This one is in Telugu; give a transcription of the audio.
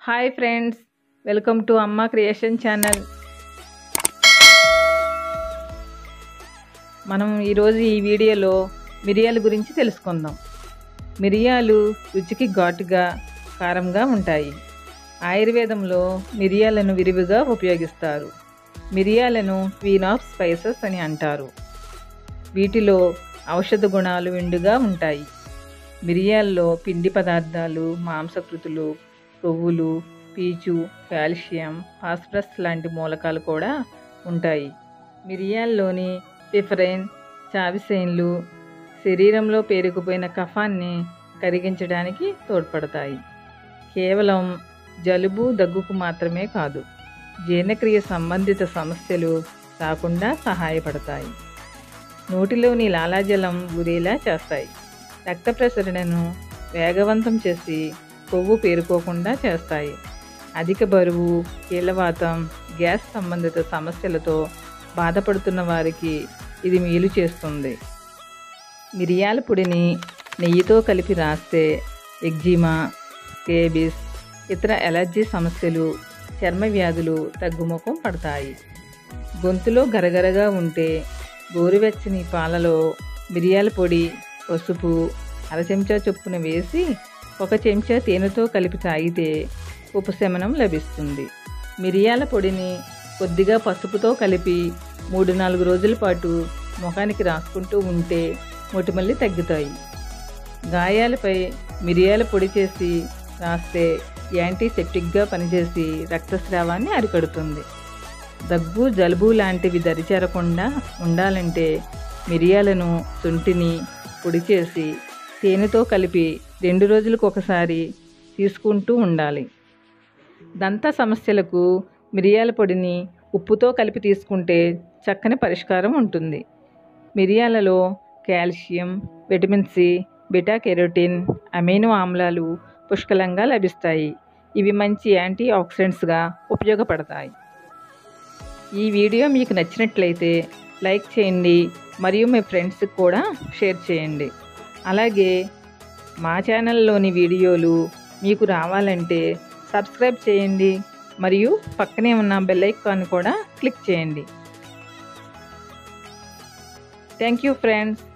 hi friends welcome to Amma creation channel మనం ఈరోజు ఈ వీడియోలో మిరియాల గురించి తెలుసుకుందాం మిరియాలు రుచికి ఘాటుగా కారంగా ఉంటాయి ఆయుర్వేదంలో మిరియాలను విరివిగా ఉపయోగిస్తారు మిరియాలను క్వీన్ ఆఫ్ స్పైసెస్ అని అంటారు వీటిలో ఔషధ గుణాలు విండుగా ఉంటాయి మిరియాల్లో పిండి పదార్థాలు మాంసకృతులు కొవ్వులు పీచు కాల్షియం ఫాస్ఫరస్ లాంటి మూలకాలు కూడా ఉంటాయి మిరియాల్లోని పిఫరైన్ చావిసైన్లు శరీరంలో పేరుకుపోయిన కఫాన్ని కరిగించడానికి తోడ్పడతాయి కేవలం జలుబు దగ్గుకు మాత్రమే కాదు జీర్ణక్రియ సంబంధిత సమస్యలు రాకుండా సహాయపడతాయి నోటిలోని లాలాజలం గురేలా చేస్తాయి రక్త ప్రసరణను వేగవంతం చేసి కొవ్వు పేరుకోకుండా చేస్తాయి అధిక బరువు కీళ్ళవాతం గ్యాస్ సంబంధిత సమస్యలతో బాధపడుతున్న వారికి ఇది మేలు చేస్తుంది మిరియాల పొడిని నెయ్యితో కలిపి రాస్తే ఎగ్జిమా స్కేబిస్ ఇతర ఎలర్జీ సమస్యలు చర్మ వ్యాధులు తగ్గుముఖం పడతాయి గొంతులో గరగరగా ఉంటే గోరువెచ్చని పాలలో మిరియాల పొడి పసుపు అర చెంచా చొప్పున వేసి ఒక చెంచా తేనెతో కలిపి తాగితే ఉపశమనం లభిస్తుంది మిరియాల పొడిని కొద్దిగా పసుపుతో కలిపి మూడు నాలుగు రోజుల పాటు ముఖానికి రాసుకుంటూ ఉంటే మొటిమల్లి తగ్గుతాయి గాయాలపై మిరియాల పొడి చేసి రాస్తే యాంటీసెప్టిక్గా పనిచేసి రక్తస్రావాన్ని అరికడుతుంది దగ్గు జలుబు లాంటివి దరిచేరకుండా ఉండాలంటే మిరియాలను శొంఠిని పొడి చేసి తేనెతో కలిపి రెండు రోజులకు ఒకసారి తీసుకుంటూ ఉండాలి దంత సమస్యలకు మిరియాల పొడిని ఉప్పుతో కలిపి తీసుకుంటే చక్కని పరిష్కారం ఉంటుంది మిరియాలలో calcium vitamin C beta carotene amino ఆమ్లాలు పుష్కలంగా లభిస్తాయి ఇవి మంచి యాంటీ ఆక్సిడెంట్స్గా ఉపయోగపడతాయి ఈ వీడియో మీకు నచ్చినట్లయితే లైక్ చేయండి మరియు మీ ఫ్రెండ్స్కి కూడా షేర్ చేయండి అలాగే మా ఛానల్లోని వీడియోలు మీకు రావాలంటే సబ్స్క్రైబ్ చేయండి మరియు పక్కనే ఉన్న బెల్ ఐకాన్ కూడా క్లిక్ చేయండి థ్యాంక్ యూ ఫ్రెండ్స్